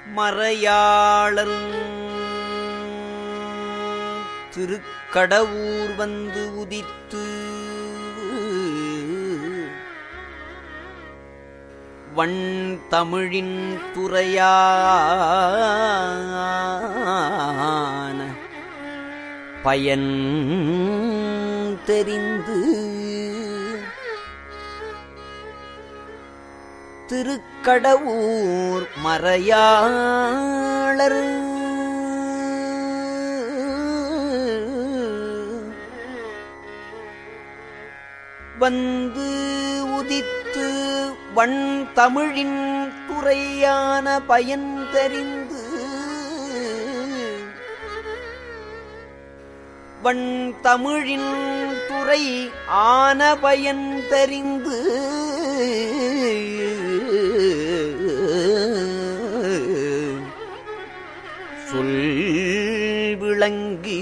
மறையாளர் திருக்கடவூர் வந்து உதித்து வண் தமிழின் துறையான பயன் தெரிந்து திருக்கடவூர் மறையாளர் வந்து உதித்து வண் தமிழின் துறையான பயன் தெரிந்து வண் தமிழின் துறை ஆன பயன் தெரிந்து சொல் விளங்கி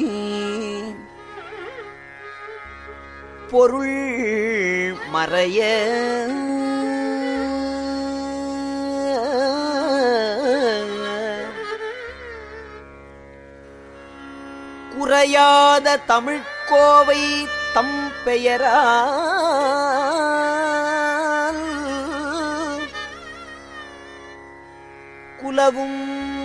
பொருள் மறைய குறையாத தமிழ்க்கோவை தம் பெயரால் குலவும்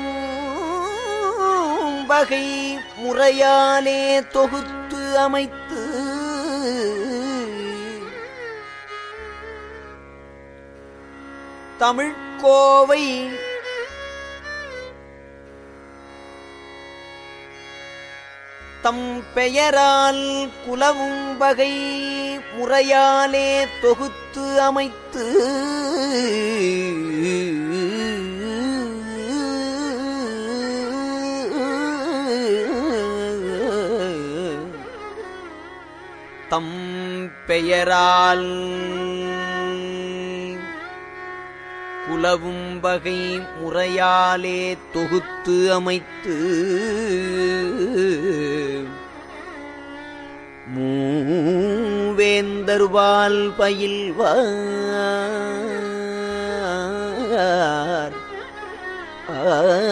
வகை முறையாலே தொகுத்து அமைத்து தமிழ்க்கோவை தம் பெயரால் குலவும் வகை முறையாலே தொகுத்து அமைத்து தம் பெயரால் குலவும் வகை முறையாலே தொகுத்து அமைத்து மூவேந்தர்வால் பயில்வார் ஆ